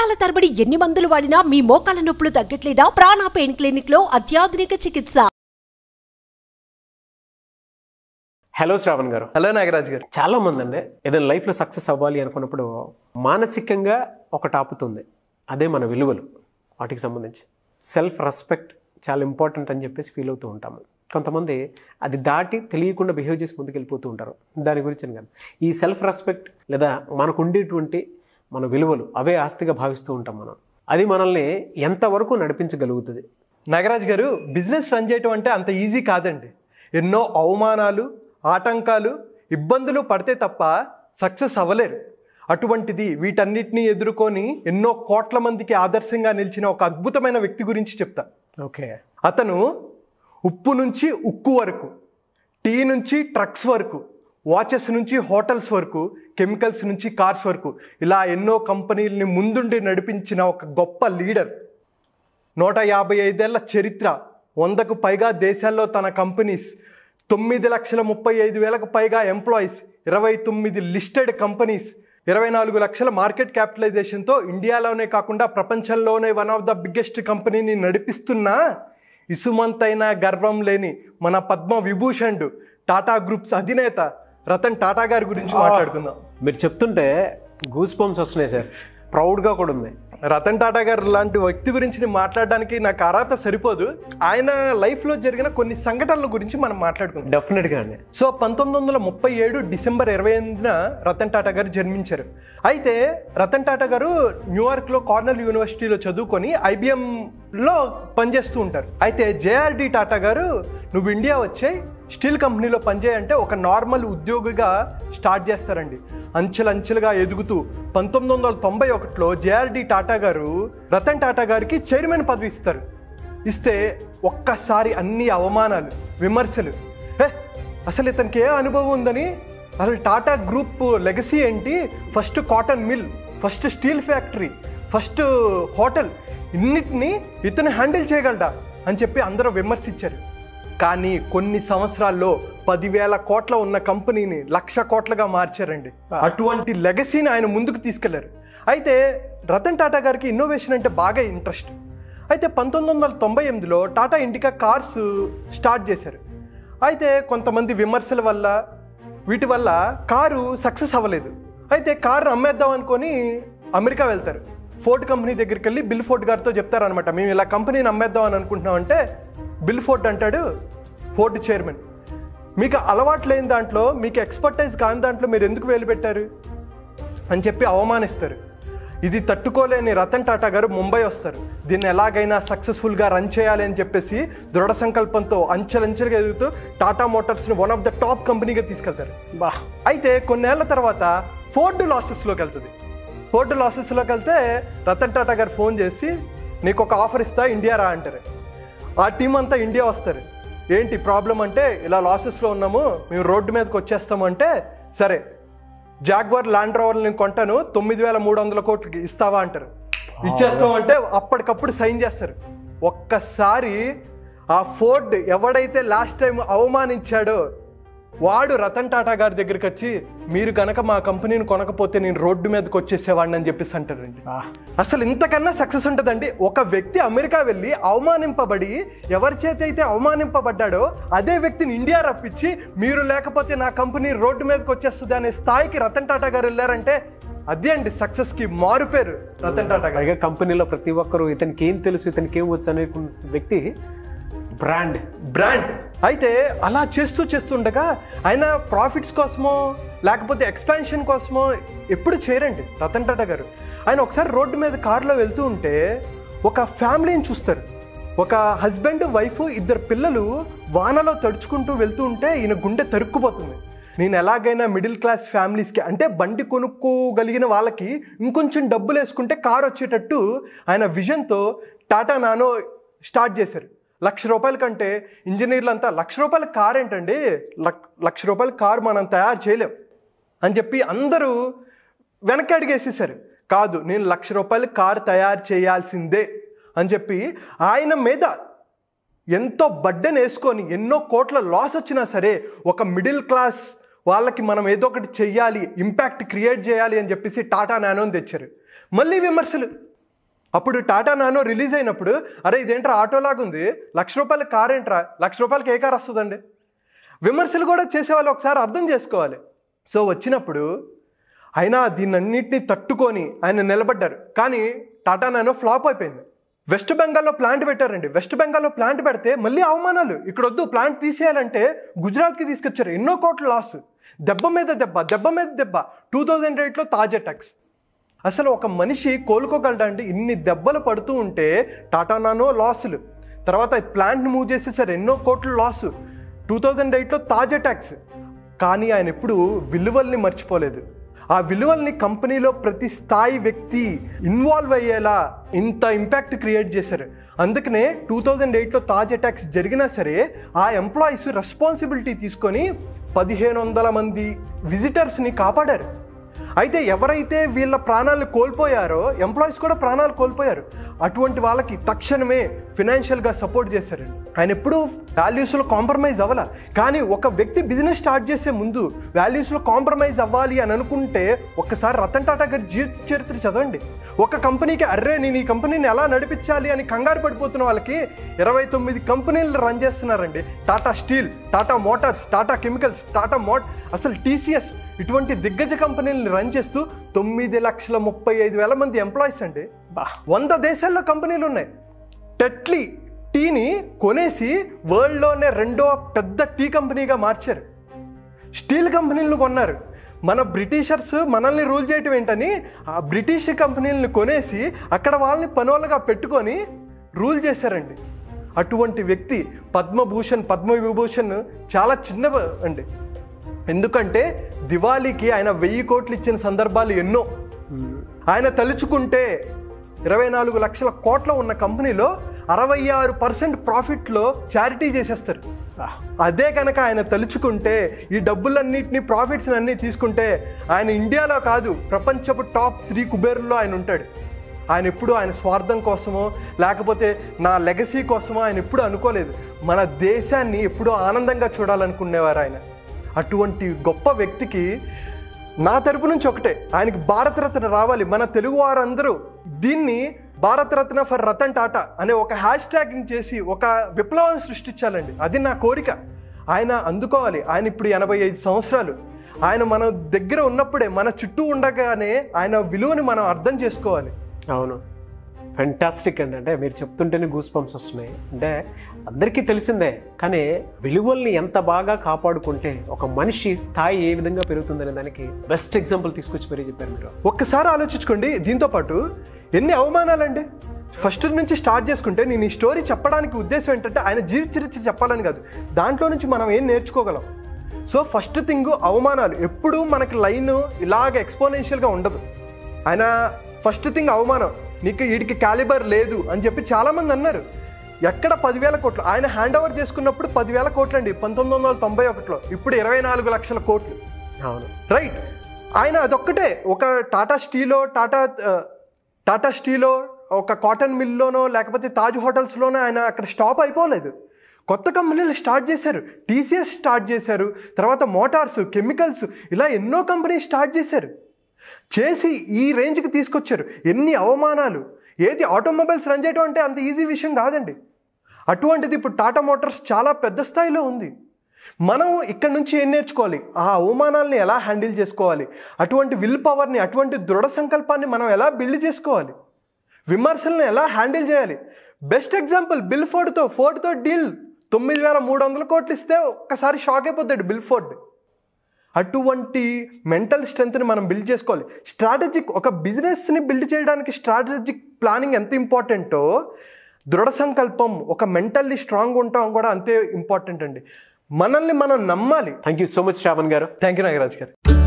సంవత్సరాల తరబడి ఎన్ని మందులు వాడినా మీ మోకాల నొప్పులు తగ్గట్లేదా ప్రాణ పెయిన్ క్లినిక్ లో అత్యాధునిక చికిత్స హలో శ్రావణ్ గారు హలో నాగరాజ్ గారు చాలా మంది అండి ఏదైనా లైఫ్లో సక్సెస్ అవ్వాలి అనుకున్నప్పుడు మానసికంగా ఒకటి ఆపుతుంది అదే మన విలువలు వాటికి సంబంధించి సెల్ఫ్ రెస్పెక్ట్ చాలా ఇంపార్టెంట్ అని చెప్పేసి ఫీల్ అవుతూ ఉంటాము కొంతమంది అది దాటి తెలియకుండా బిహేవ్ చేసి ముందుకు వెళ్ళిపోతూ ఉంటారు దాని గురించి అని కాదు ఈ సెల్ఫ్ రెస్పెక్ట్ లేదా మనకు ఉండేటువంటి మన విలువలు అవే ఆస్తిగా భావిస్తూ ఉంటాం మనం అది మనల్ని ఎంతవరకు నడిపించగలుగుతుంది నాగరాజ్ గారు బిజినెస్ రన్ చేయటం అంటే అంత ఈజీ కాదండి ఎన్నో అవమానాలు ఆటంకాలు ఇబ్బందులు పడితే తప్ప సక్సెస్ అవ్వలేరు అటువంటిది వీటన్నిటిని ఎదుర్కొని ఎన్నో కోట్ల మందికి ఆదర్శంగా నిలిచిన ఒక అద్భుతమైన వ్యక్తి గురించి చెప్తా ఓకే అతను ఉప్పు నుంచి ఉక్కు వరకు టీ నుంచి ట్రక్స్ వరకు వాచెస్ నుంచి హోటల్స్ వరకు కెమికల్స్ నుంచి కార్స్ వరకు ఇలా ఎన్నో కంపెనీలని ముందుండి నడిపించిన ఒక గొప్ప లీడర్ నూట యాభై ఐదేళ్ల చరిత్ర వందకు పైగా దేశాల్లో తన కంపెనీస్ తొమ్మిది లక్షల ముప్పై ఐదు వేలకు పైగా ఎంప్లాయీస్ ఇరవై తొమ్మిది లిస్టెడ్ కంపెనీస్ ఇరవై నాలుగు లక్షల మార్కెట్ క్యాపిటలైజేషన్తో ఇండియాలోనే కాకుండా ప్రపంచంలోనే వన్ ఆఫ్ ద బిగ్గెస్ట్ కంపెనీని నడిపిస్తున్న ఇసుమంతైన గర్వం లేని మన పద్మ విభూషణుడు టాటా గ్రూప్స్ అధినేత రతన్ టాటా గారి గురించి మాట్లాడుకుందాం మీరు చెప్తుంటే గూస్ పంప్స్ వస్తున్నాయి సార్ ప్రౌడ్గా కూడా ఉంది రతన్ టాటా గారు లాంటి వ్యక్తి గురించి నేను మాట్లాడడానికి నాకు అర్హత సరిపోదు ఆయన లైఫ్లో జరిగిన కొన్ని సంఘటనల గురించి మనం మాట్లాడుకుందాం డెఫినెట్గా అండి సో పంతొమ్మిది వందల ముప్పై ఏడు డిసెంబర్ ఇరవై ఎనిమిదిన రతన్ టాటా గారు జన్మించారు అయితే రతన్ టాటా గారు న్యూయార్క్లో కార్నల్ యూనివర్సిటీలో చదువుకొని ఐబిఎంలో పనిచేస్తూ ఉంటారు అయితే జేఆర్డి టాటా గారు నువ్వు ఇండియా వచ్చే స్టీల్ కంపెనీలో పనిచేయంటే ఒక నార్మల్ ఉద్యోగిగా స్టార్ట్ చేస్తారండి అంచెలంచెలుగా ఎదుగుతూ పంతొమ్మిది వందల తొంభై ఒకటిలో జేఆర్డి టాటా గారు రతన్ టాటా గారికి చైర్మన్ పదవి ఇస్తారు ఇస్తే ఒక్కసారి అన్ని అవమానాలు విమర్శలు హే అసలు ఇతనికి ఏ అనుభవం ఉందని అసలు టాటా గ్రూప్ లెగసీ ఏంటి first cotton mill first steel factory first hotel ఇన్నిటిని ఇతను హ్యాండిల్ చేయగలడా అని చెప్పి అందరూ విమర్శించారు కానీ కొన్ని సంవత్సరాల్లో పదివేల కోట్ల ఉన్న కంపెనీని లక్ష కోట్లుగా మార్చారండి అటువంటి లెగసీని ఆయన ముందుకు తీసుకెళ్లారు అయితే రతన్ టాటా గారికి ఇన్నోవేషన్ అంటే బాగా ఇంట్రెస్ట్ అయితే పంతొమ్మిది వందల తొంభై ఎనిమిదిలో టాటా ఇండికా కార్స్ స్టార్ట్ చేశారు అయితే కొంతమంది విమర్శల వల్ల వీటి వల్ల కారు సక్సెస్ అవ్వలేదు అయితే కారును అమ్మేద్దాం అనుకొని అమెరికా వెళ్తారు ఫోర్డ్ కంపెనీ దగ్గరికి వెళ్ళి బిల్ ఫోర్డ్ గారితో చెప్తారనమాట మేము ఇలా కంపెనీని అమ్మేద్దాం అని అనుకుంటున్నాం అంటే బిల్ ఫోర్డ్ అంటాడు ఫోర్డ్ చైర్మన్ మీకు అలవాటు లేని దాంట్లో మీకు ఎక్స్పర్టైజ్ కాని దాంట్లో మీరు ఎందుకు వేలు పెట్టారు అని చెప్పి అవమానిస్తారు ఇది తట్టుకోలేని రతన్ టాటా గారు ముంబై వస్తారు దీన్ని ఎలాగైనా సక్సెస్ఫుల్గా రన్ చేయాలి అని చెప్పేసి దృఢ సంకల్పంతో అంచెలంచెలుగా ఎదుగుతూ టాటా మోటార్స్ని వన్ ఆఫ్ ద టాప్ కంపెనీగా తీసుకెళ్తారు బా అయితే కొన్నేళ్ల తర్వాత ఫోర్డ్ లాసెస్లోకి వెళ్తుంది ఫోర్డ్ లాసెస్లోకి వెళ్తే రతన్ టాటా గారు ఫోన్ చేసి నీకు ఒక ఆఫర్ ఇస్తా ఇండియా రా అంటారు ఆ టీం అంతా ఇండియా వస్తారు ఏంటి ప్రాబ్లం అంటే ఇలా లాసెస్లో ఉన్నాము మేము రోడ్డు మీదకి వచ్చేస్తాము అంటే సరే జాగ్వార్ ల్యాండ్ రోవర్ నేను కొంటాను తొమ్మిది వేల మూడు వందల కోట్లకి ఇస్తావా అంటారు ఇచ్చేస్తాం అంటే అప్పటికప్పుడు సైన్ చేస్తారు ఒక్కసారి ఆ ఫోర్డ్ ఎవడైతే లాస్ట్ టైం అవమానించాడో వాడు రతన్ టాటా గారి దగ్గరికి వచ్చి మీరు కనుక మా కంపెనీని కొనకపోతే నేను రోడ్డు మీదకి వచ్చేసేవాడిని అని చెప్పేసి అంటారండి ఆ, అసలు ఇంతకన్నా సక్సెస్ ఉంటుందండి ఒక వ్యక్తి అమెరికా వెళ్ళి అవమానింపబడి ఎవరి చేత అయితే అవమానింపబడ్డాడో అదే వ్యక్తిని ఇండియా రప్పించి మీరు లేకపోతే నా కంపెనీ రోడ్డు మీదకి వచ్చేస్తుంది అనే స్థాయికి రతన్ టాటా గారు వెళ్ళారంటే అదే అండి సక్సెస్ కి మారుపేరు రతన్ టాటా గారు పైగా కంపెనీలో ప్రతి ఒక్కరు ఇతనికి ఏం తెలుసు ఇతనికి ఏం వచ్చు అనే వ్యక్తి బ్రాండ్ బ్రాండ్ అయితే అలా చేస్తూ చేస్తుండగా ఆయన ప్రాఫిట్స్ కోసమో లేకపోతే ఎక్స్పాన్షన్ కోసమో ఎప్పుడు చేయరండి రతన్ టాటా గారు ఆయన ఒకసారి రోడ్డు మీద కారులో వెళ్తూ ఉంటే ఒక ఫ్యామిలీని చూస్తారు ఒక హస్బెండ్ వైఫ్ ఇద్దరు పిల్లలు వానలో తడుచుకుంటూ వెళ్తూ ఉంటే ఈయన గుండె తరుక్కుపోతుంది నేను ఎలాగైనా మిడిల్ క్లాస్ ఫ్యామిలీస్కి అంటే బండి కొనుక్కోగలిగిన వాళ్ళకి ఇంకొంచెం డబ్బులు వేసుకుంటే కారు వచ్చేటట్టు ఆయన విజన్తో టాటా నానో స్టార్ట్ చేశారు లక్ష రూపాయల కంటే ఇంజనీర్లు అంతా లక్ష రూపాయల కార్ ఏంటండి లక్- లక్ష రూపాయల కారు మనం తయారు చేయలేం అని చెప్పి అందరూ వెనక్కి అడిగేసేసారు కాదు నేను లక్ష రూపాయల కారు తయారు చేయాల్సిందే అని చెప్పి ఆయన మీద ఎంతో బడ్డెన్ వేసుకొని ఎన్నో కోట్ల లాస్ వచ్చినా సరే ఒక మిడిల్ క్లాస్ వాళ్ళకి మనం ఏదో ఒకటి చెయ్యాలి ఇంపాక్ట్ క్రియేట్ చేయాలి అని చెప్పేసి టాటా నానోని తెచ్చారు మళ్ళీ విమర్శలు అప్పుడు టాటా నానో రిలీజ్ అయినప్పుడు అరే ఇదేంట్రా ఆటోలాగా ఉంది లక్ష రూపాయల కార్ ఏంట్రా లక్ష రూపాయలకి ఏ కార్ వస్తుందండి విమర్శలు కూడా చేసేవాళ్ళు ఒకసారి అర్థం చేసుకోవాలి సో వచ్చినప్పుడు అయినా దీన్నన్నింటినీ తట్టుకొని ఆయన నిలబడ్డారు కానీ టాటా నానో ఫ్లాప్ అయిపోయింది వెస్ట్ బెంగాల్లో ప్లాంట్ పెట్టారండి వెస్ట్ బెంగాల్లో ప్లాంట్ పెడితే మళ్ళీ అవమానాలు ఇక్కడ వద్దు ప్లాంట్ తీసేయాలంటే గుజరాత్కి తీసుకొచ్చారు ఎన్నో కోట్ల లాస్ దెబ్బ మీద దెబ్బ దెబ్బ మీద దెబ్బ టూ థౌజండ్ ఎయిట్లో తాజ్ అటాక్స్ అసలు ఒక మనిషి కోలుకోగలడా అండి ఇన్ని దెబ్బలు పడుతూ ఉంటే టాటా నానో లాసులు తర్వాత ప్లాంట్ మూవ్ చేసేసారు ఎన్నో కోట్ల లాసు టూ థౌజండ్ ఎయిట్లో తాజ్ అటాక్స్ కానీ ఆయన ఎప్పుడు విలువల్ని మర్చిపోలేదు ఆ విలువల్ని కంపెనీలో ప్రతి స్థాయి వ్యక్తి ఇన్వాల్వ్ అయ్యేలా ఇంత ఇంపాక్ట్ క్రియేట్ చేశారు అందుకనే టూ థౌజండ్ ఎయిట్లో తాజ్ అటాక్స్ జరిగినా సరే ఆ ఎంప్లాయీస్ రెస్పాన్సిబిలిటీ తీసుకొని పదిహేను వందల మంది విజిటర్స్ని కాపాడారు అయితే ఎవరైతే వీళ్ళ ప్రాణాలు కోల్పోయారో ఎంప్లాయీస్ కూడా ప్రాణాలు కోల్పోయారు అటువంటి వాళ్ళకి తక్షణమే ఫినాన్షియల్గా సపోర్ట్ చేశారు ఆయన ఎప్పుడూ వాల్యూస్లో కాంప్రమైజ్ అవ్వాల కానీ ఒక వ్యక్తి బిజినెస్ స్టార్ట్ చేసే ముందు వాల్యూస్లో కాంప్రమైజ్ అవ్వాలి అని అనుకుంటే ఒక్కసారి రతన్ టాటా గారి జీవిత చరిత్ర చదవండి ఒక కంపెనీకి అర్రే నేను ఈ కంపెనీని ఎలా నడిపించాలి అని కంగారు పడిపోతున్న వాళ్ళకి ఇరవై తొమ్మిది కంపెనీలు రన్ చేస్తున్నారండి Tata steel Tata motors Tata chemicals Tata మోట్ అసలు టీసీఎస్ ఇటువంటి దిగ్గజ కంపెనీలను రన్ చేస్తూ తొమ్మిది లక్షల ముప్పై ఐదు వేల మంది ఎంప్లాయీస్ అండి బా వంద దేశాల్లో కంపెనీలు ఉన్నాయి టెట్లీ టీని కొనేసి వరల్డ్లోనే రెండో పెద్ద టీ కంపెనీగా మార్చారు స్టీల్ కంపెనీలను కొన్నారు మన బ్రిటిషర్స్ మనల్ని రూల్ చేయటం ఏంటని ఆ బ్రిటిష్ కంపెనీలను కొనేసి అక్కడ వాళ్ళని పనోళ్ళగా పెట్టుకొని రూల్ చేశారండి అటువంటి వ్యక్తి పద్మభూషణ్ పద్మవిభూషణ్ చాలా చిన్న అండి ఎందుకంటే దివాళీకి ఆయన వెయ్యి కోట్లు ఇచ్చిన సందర్భాలు ఎన్నో ఆయన తలుచుకుంటే ఇరవై నాలుగు లక్షల కోట్ల ఉన్న కంపెనీలో అరవై ఆరు పర్సెంట్ ప్రాఫిట్లో చారిటీ చేసేస్తారు అదే కనుక ఆయన తలుచుకుంటే ఈ డబ్బులన్నింటినీ ప్రాఫిట్స్ అన్నీ తీసుకుంటే ఆయన ఇండియాలో కాదు ప్రపంచపు టాప్ త్రీ కుబేరుల్లో ఆయన ఉంటాడు ఆయన ఎప్పుడు ఆయన స్వార్థం కోసమో లేకపోతే నా లెగసీ కోసమో ఆయన ఎప్పుడు అనుకోలేదు మన దేశాన్ని ఎప్పుడూ ఆనందంగా చూడాలనుకునేవారు ఆయన అటువంటి గొప్ప వ్యక్తికి నా తరపు నుంచి ఒకటే ఆయనకి భారతరత్న రావాలి మన తెలుగు వారందరూ దీన్ని భారతరత్న ఫర్ రతన్ టాటా అనే ఒక హ్యాష్ ట్యాగింగ్ చేసి ఒక విప్లవం సృష్టించాలండి అది నా కోరిక ఆయన అందుకోవాలి ఆయన ఇప్పుడు ఎనభై ఐదు సంవత్సరాలు ఆయన మన దగ్గర ఉన్నప్పుడే మన చుట్టూ ఉండగానే ఆయన విలువని మనం అర్థం చేసుకోవాలి అవును ఫెంటాస్టిక్ అండి అంటే మీరు చెప్తుంటేనే గూస్ పంప్స్ వస్తున్నాయి అంటే అందరికీ తెలిసిందే కానీ విలువల్ని ఎంత బాగా కాపాడుకుంటే ఒక మనిషి స్థాయి ఏ విధంగా పెరుగుతుందనే దానికి బెస్ట్ ఎగ్జాంపుల్ తీసుకొచ్చి మరీ చెప్పారు మీరు ఒక్కసారి ఆలోచించుకోండి దీంతో పాటు ఎన్ని అవమానాలండి ఫస్ట్ నుంచి స్టార్ట్ చేసుకుంటే నేను ఈ స్టోరీ చెప్పడానికి ఉద్దేశం ఏంటంటే ఆయన జీవిత చరిత్ర చెప్పాలని కాదు దాంట్లో నుంచి మనం ఏం నేర్చుకోగలం సో ఫస్ట్ థింగ్ అవమానాలు ఎప్పుడూ మనకి లైన్ ఇలాగ ఎక్స్పోనెన్షియల్గా ఉండదు ఆయన ఫస్ట్ థింగ్ అవమానం నీకు వీడికి క్యాలిబర్ లేదు అని చెప్పి చాలామంది అన్నారు ఎక్కడ పదివేల కోట్లు ఆయన హ్యాండ్ ఓవర్ చేసుకున్నప్పుడు పదివేల కోట్లు అండి పంతొమ్మిది వందల తొంభై ఒకటిలో ఇప్పుడు ఇరవై నాలుగు లక్షల కోట్లు అవును రైట్ ఆయన అదొక్కటే ఒక టాటా స్టీలో టాటా ఆ, టాటా స్టీలో ఒక కాటన్ మిల్లోనో లేకపోతే తాజ్ హోటల్స్లోనో ఆయన అక్కడ స్టాప్ అయిపోలేదు కొత్త కంపెనీలు స్టార్ట్ చేశారు టీసీఎస్ స్టార్ట్ చేశారు తర్వాత మోటార్స్ కెమికల్స్ ఇలా ఎన్నో కంపెనీలు స్టార్ట్ చేశారు చేసి ఈ రేంజ్కి తీసుకొచ్చారు ఎన్ని అవమానాలు ఏది ఆటోమొబైల్స్ రన్ చేయడం అంటే అంత ఈజీ విషయం కాదండి అటువంటిది ఇప్పుడు టాటా మోటార్స్ చాలా పెద్ద స్థాయిలో ఉంది మనం ఇక్కడ నుంచి ఏం నేర్చుకోవాలి ఆ అవమానాల్ని ఎలా హ్యాండిల్ చేసుకోవాలి అటువంటి విల్ పవర్ని అటువంటి దృఢ సంకల్పాన్ని మనం ఎలా బిల్డ్ చేసుకోవాలి విమర్శలను ఎలా హ్యాండిల్ చేయాలి బెస్ట్ ఎగ్జాంపుల్ బిల్ ఫోర్డ్తో ఫోర్డ్తో డీల్ తొమ్మిది వేల మూడు వందల కోట్లు ఇస్తే ఒక్కసారి షాక్ అయిపోతాడు బిల్ ఫోర్డ్ అటువంటి మెంటల్ స్ట్రెంగ్త్ని మనం బిల్డ్ చేసుకోవాలి స్ట్రాటజిక్ ఒక బిజినెస్ని బిల్డ్ చేయడానికి స్ట్రాటజిక్ ప్లానింగ్ ఎంత ఇంపార్టెంటో దృఢ సంకల్పం ఒక మెంటల్లీ స్ట్రాంగ్ ఉంటాం కూడా అంతే ఇంపార్టెంట్ అండి మనల్ని మనం నమ్మాలి thank you so much Shravan గారు థ్యాంక్ యూ నాగరాజ్ గారు